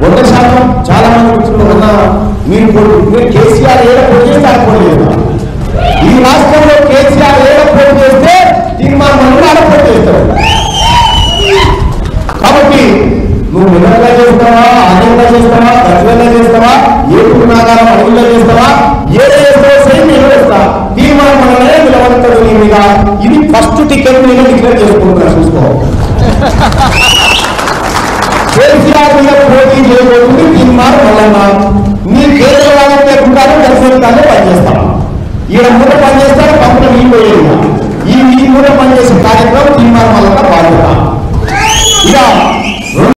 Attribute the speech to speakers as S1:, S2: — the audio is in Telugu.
S1: వంద శాతం చాలా మంది కూర్చుని ఉన్న మీరు పోటీ మీరు కేసీఆర్ ఏడ పోటీ చేస్తే ఆడ పోటీ చేస్తారు ఈ రాష్ట్రంలో కేసీఆర్ ఏడ పోటీ చేస్తే తీర్మానం మండలి ఆడ పోటీ చేస్తారు కాబట్టి నువ్వు మిన్నగా చేస్తావా ఆనందంగా చేస్తావా గజ్వెల్లో చేస్తావా ఏడుపు నాగారం అడవుల్లో చేస్తావా ఏదో చేస్తావో సేమ్ నేను చేస్తా తీర్మానం మనమే నిలబడతాడు నీ మీద ఇది ఫస్ట్ టికెట్ నేను డిక్లేర్ చేసుకుంటున్నా చూసుకో కేసీఆర్ మీద పోటీ చేయబోతుంది తీర్మానం వలన నీ కేంద్ర వాళ్ళని లేకుంటాను దర్శనకాలే పనిచేస్తాను ఈయన మూట పనిచేస్తాడు పంపులు నీ పోయేది ఈ ఈ మూట పనిచేసే కార్యక్రమం తీర్మానం వలన బాధ్యత ఇక